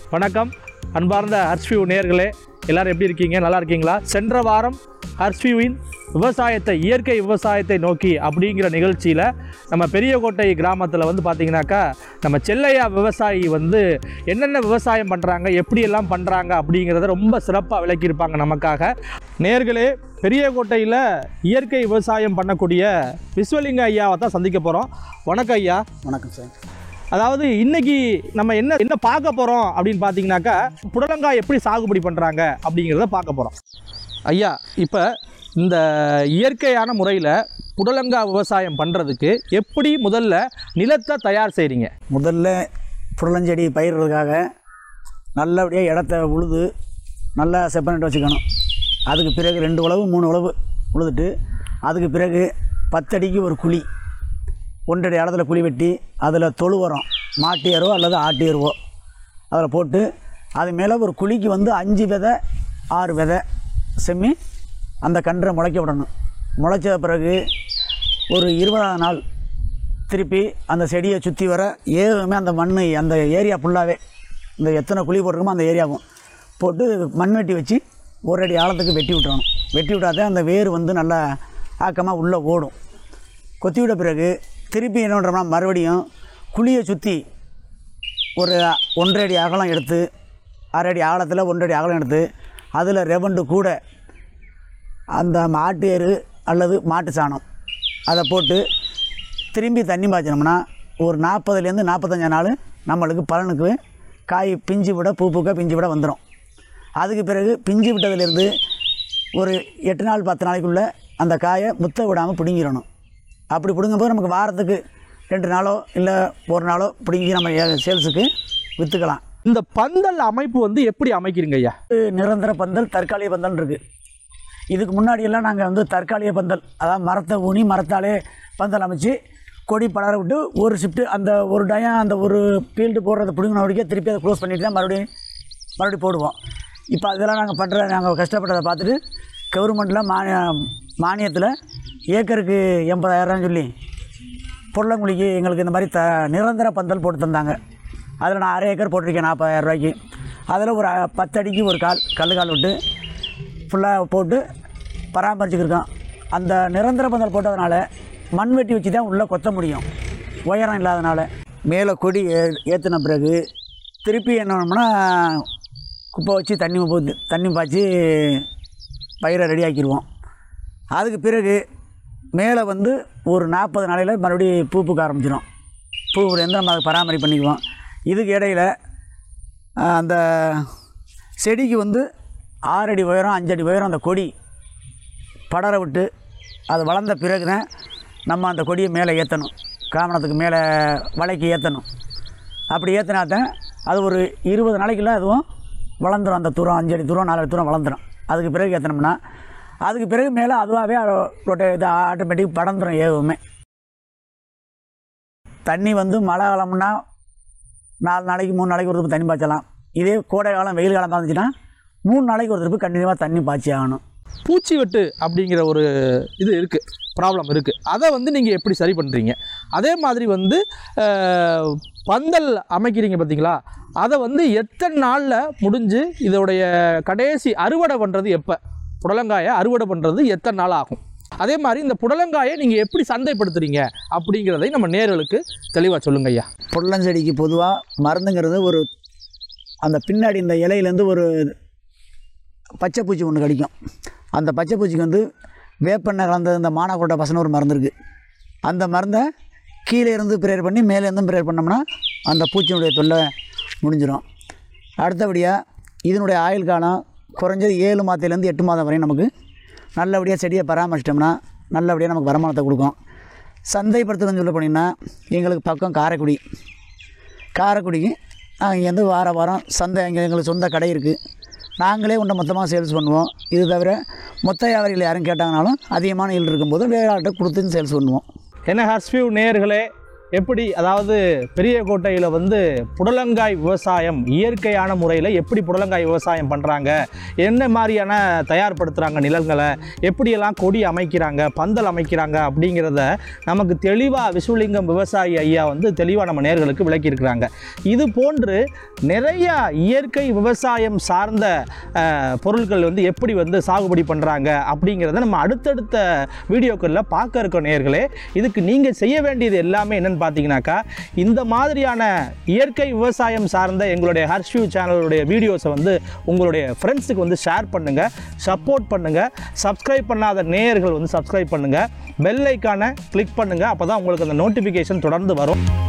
வணக்கம் அன்பார்ந்த ஹர்ஷ்வியூ நேயர்களே எல்லாரும் எப்படி இருக்கீங்க நல்லா இருக்கீங்களா சென்ற வாரம் ஹர்ஷ்வியூவின் விவசாயத்தை இயற்கை விவசாயத்தை நோக்கி அப்படிங்கிற நிகழ்ச்சியில் நம்ம பெரியகோட்டை கிராமத்தில் வந்து பார்த்தீங்கன்னாக்கா நம்ம செல்லையா விவசாயி வந்து என்னென்ன விவசாயம் பண்ணுறாங்க எப்படியெல்லாம் பண்ணுறாங்க அப்படிங்கிறத ரொம்ப சிறப்பாக விளக்கியிருப்பாங்க நமக்காக நேர்களே பெரியகோட்டையில் இயற்கை விவசாயம் பண்ணக்கூடிய விஸ்வலிங்க ஐயாவை தான் சந்திக்க போகிறோம் வணக்கம் ஐயா வணக்கம் சார் அதாவது இன்னைக்கு நம்ம என்ன என்ன பார்க்க போகிறோம் அப்படின்னு பார்த்தீங்கன்னாக்கா புடலங்காய் எப்படி சாகுபடி பண்ணுறாங்க அப்படிங்கிறத பார்க்க போகிறோம் ஐயா இப்போ இந்த இயற்கையான முறையில் புடலங்காய் விவசாயம் பண்ணுறதுக்கு எப்படி முதல்ல நிலத்தை தயார் செய்கிறீங்க முதல்ல புடலஞ்செடி பயிர்களுக்காக நல்லபடியாக இடத்த உழுது நல்லா செப்பரேட் வச்சுக்கணும் அதுக்கு பிறகு ரெண்டு உழவு மூணு உழவு உழுதுட்டு அதுக்கு பிறகு பத்தடிக்கு ஒரு குழி ஒன்றரை இடத்துல குழி வெட்டி அதில் தொழு உரம் மாட்டு எருவோ அல்லது ஆட்டு எருவோ அதில் போட்டு அது மேலே ஒரு குழிக்கு வந்து அஞ்சு விதை ஆறு விதை செம்மி அந்த கன்றை முளைக்க விடணும் முளைச்ச பிறகு ஒரு இருபதாம் நாள் திருப்பி அந்த செடியை சுற்றி வர ஏவுமே அந்த மண் அந்த ஏரியா ஃபுல்லாகவே இந்த எத்தனை குழி போட்டிருக்கோமோ அந்த ஏரியாவும் போட்டு மண் வெட்டி வச்சு ஒரு அடி ஆழத்துக்கு வெட்டி விட்டுறணும் வெட்டி விட்டாதே அந்த வேர் வந்து நல்லா ஆக்கமாக உள்ளே ஓடும் கொத்தி விட்ட பிறகு திருப்பி என்ன பண்ணுறோம்னா மறுபடியும் குழியை சுற்றி ஒரு ஒன்றரை அடி அகலம் எடுத்து அரை அடி ஆழத்தில் ஒன்றரை அடி அகலம் எடுத்து அதில் ரெவண்டு கூட அந்த மாட்டு எரு அல்லது மாட்டு சாணம் அதை போட்டு திரும்பி தண்ணி பாய்ச்சினோம்னா ஒரு நாற்பதுலேருந்து நாற்பத்தஞ்சு நாள் நம்மளுக்கு பலனுக்கு காய் பிஞ்சு விட பூ பூக்க பிஞ்சு விட வந்துடும் அதுக்கு பிறகு பிஞ்சு விட்டதுலேருந்து ஒரு எட்டு நாள் பத்து நாளைக்குள்ளே அந்த காயை முத்த விடாமல் பிடுங்கிடணும் அப்படி பிடுங்கும்போது நமக்கு வாரத்துக்கு ரெண்டு நாளோ இல்லை ஒரு நாளோ பிடுங்கி நம்ம ஏ- சேல்ஸுக்கு விற்றுக்கலாம் இந்த பந்தல் அமைப்பு வந்து எப்படி அமைக்கிறீங்க ஐயா நிரந்தர பந்தல் தற்காலிக பந்தல் இருக்குது இதுக்கு முன்னாடியெல்லாம் நாங்கள் வந்து தற்காலிக பந்தல் அதாவது மரத்தை ஊனி மரத்தாலே பந்தல் அமைச்சு கொடி படர விட்டு ஒரு ஷிஃப்ட்டு அந்த ஒரு டயம் அந்த ஒரு ஃபீல்டு போடுறத பிடிங்கின வரைக்கும் திருப்பி அதை க்ளோஸ் பண்ணிட்டு தான் மறுபடியும் மறுபடியும் போடுவோம் இப்போ அதெல்லாம் நாங்கள் பண்ணுற நாங்கள் கஷ்டப்பட்டதை பார்த்துட்டு கவர்மெண்ட்டில் மானிய மானியத்தில் ஏக்கருக்கு எண்பதாயிரம் சொல்லி பொருளங்குழிக்கு எங்களுக்கு இந்த மாதிரி த நிரந்தர பந்தல் போட்டு தந்தாங்க அதில் நான் அரை ஏக்கர் போட்டிருக்கேன் நாற்பதாயிரம் ரூபாய்க்கு அதில் ஒரு அ- பத்து அடிக்கு ஒரு கால் கல் கால் விட்டு ஃபுல்லாக போட்டு பராமரிச்சுக்கிருக்கோம் அந்த நிரந்தர பந்தல் போட்டதுனால மண் வெட்டி வச்சு தான் உள்ளே கொத்த முடியும் உயரம் இல்லாதனால மேலே கொடி ஏ ஏற்றின பிறகு திருப்பி என்ன பண்ணோம்னா குப்பை வச்சு தண்ணி ஊத்து தண்ணி பாய்ச்சி பயிரை ரெடி ஆக்கிடுவோம் அதுக்கு பிறகு மேலே வந்து ஒரு நாற்பது நாளையில் மறுபடியும் பூ பூக்க ஆரம்பிச்சிடும் பூவுலேருந்து நம்ம அதை பராமரி பண்ணிக்குவோம் இதுக்கு இடையில் ஆஹ், அந்த செடிக்கு வந்து ஆறு அடி உயரம் அஞ்சு அடி உயரம் அந்த கொடி படர விட்டு அது வளர்ந்த பிறகு தான் நம்ம அந்த கொடியை மேலே ஏற்றணும் காமணத்துக்கு மேலே வலைக்கு ஏற்றணும் அப்படி ஏற்றினா தான் அது ஒரு இருபது நாளைக்குள்ள அதுவும் வளர்ந்துடும் அந்த தூரம் அஞ்சு அடி தூரம் நாலு அடி தூரம் வளர்ந்துடும் அதுக்கு பிறகு ஏற்றினோம்னா அதுக்கு பிறகு மேலே அதுவாகவே ரொட்டே இது ஆட்டோமேட்டிக் படந்துடும் ஏவுமே தண்ணி வந்து மழை காலம்னா நாலு நாளைக்கு மூணு நாளைக்கு ஒரு திருப்பு தண்ணி பாய்ச்சலாம் இதே கோடை காலம் வெயில் காலம் இருந்துச்சுன்னா மூணு நாளைக்கு ஒரு திருப்பு கண்டினியூவாக தண்ணி பாய்ச்சி ஆகணும் பூச்சி வெட்டு அப்படிங்கிற ஒரு இது இருக்குது ப்ராப்ளம் இருக்குது அதை வந்து நீங்கள் எப்படி சரி பண்ணுறீங்க அதே மாதிரி வந்து அஹ், பந்தல் அமைக்கிறீங்க பார்த்தீங்களா அதை வந்து எத்தனை நாளில் முடிஞ்சு இதோடைய கடைசி அறுவடை பண்ணுறது எப்போ புடலங்காயை அறுவடை பண்ணுறது எத்தனை நாள் ஆகும் அதே மாதிரி இந்த புடலங்காயை நீங்கள் எப்படி சந்தைப்படுத்துறீங்க அப்படிங்கிறதை நம்ம நேர்களுக்கு தெளிவாக சொல்லுங்க ஐயா புடலஞ்செடிக்கு பொதுவாக மருந்துங்கிறது ஒரு அந்த பின்னாடி இந்த இலையிலேருந்து ஒரு பச்சை பூச்சி ஒன்று கடிக்கும் அந்த பச்சை பூச்சிக்கு வந்து வேப்பெண்ணெய் கலந்த இந்த மானாக்கோட்டை பசன ஒரு மருந்து இருக்குது அந்த மருந்தை கீழே இருந்து ப்ரேயர் பண்ணி மேலே இருந்தும் ப்ரேயர் பண்ணோம்னா அந்த பூச்சியினுடைய தொல்லை முடிஞ்சிடும் அடுத்தபடியாக இதனுடைய ஆயுள் காலம் குறைஞ்சது ஏழு மாதத்துலேருந்து எட்டு மாதம் வரையும் நமக்கு நல்லபடியாக செடியை பராமரிச்சிட்டோம்னா நல்லபடியாக நமக்கு வருமானத்தை கொடுக்கும் சந்தைப்படுத்துறதுன்னு சொல்ல போனீங்கன்னா எங்களுக்கு பக்கம் காரைக்குடி காரைக்குடிக்கு நாங்கள் இங்கேருந்து வார வாரம் சந்தை இங்கே எங்களுக்கு சொந்த கடை இருக்குது நாங்களே உண்டை மொத்தமாக சேல்ஸ் பண்ணுவோம் இது தவிர மொத்த வியாபாரிகள் யாரும் கேட்டாங்கனாலும் அதிகமான ஈல்டு இருக்கும்போது வேற ஆள்கிட்ட கொடுத்து சேல்ஸ் பண்ணுவோம் என்ன ஹர்ஸ்வியூ நேயர்களே எப்படி அதாவது பெரிய கோட்டையில் வந்து புடலங்காய் விவசாயம் இயற்கையான முறையில் எப்படி புடலங்காய் விவசாயம் பண்ணுறாங்க என்ன மாதிரியான தயார்படுத்துகிறாங்க நிலங்களை எப்படியெல்லாம் கொடி அமைக்கிறாங்க பந்தல் அமைக்கிறாங்க அப்படிங்கிறத நமக்கு தெளிவாக விஸ்வலிங்கம் விவசாயி ஐயா வந்து தெளிவாக நம்ம நேர்களுக்கு விளக்கியிருக்கிறாங்க இது போன்று நிறைய இயற்கை விவசாயம் சார்ந்த அஹ், பொருட்கள் வந்து எப்படி வந்து சாகுபடி பண்ணுறாங்க அப்படிங்கிறத நம்ம அடுத்தடுத்த வீடியோக்களில் பார்க்க இருக்க நேர்களே இதுக்கு நீங்கள் செய்ய வேண்டியது எல்லாமே என்னென்னு பார்த்தீங்கன்னாக்கா இந்த மாதிரியான இயற்கை விவசாயம் சார்ந்த எங்களுடைய ஹர்ஷ்வியூ சேனலுடைய வீடியோஸை வந்து உங்களுடைய ஃப்ரெண்ட்ஸுக்கு வந்து ஷேர் பண்ணுங்கள் சப்போர்ட் பண்ணுங்கள் சப்ஸ்கிரைப் பண்ணாத நேயர்கள் வந்து சப்ஸ்கிரைப் பண்ணுங்கள் பெல் ஐக்கானை கிளிக் பண்ணுங்கள் அப்போ தான் உங்களுக்கு அந்த நோட்டிஃபிகேஷன் தொடர்ந்து வரும்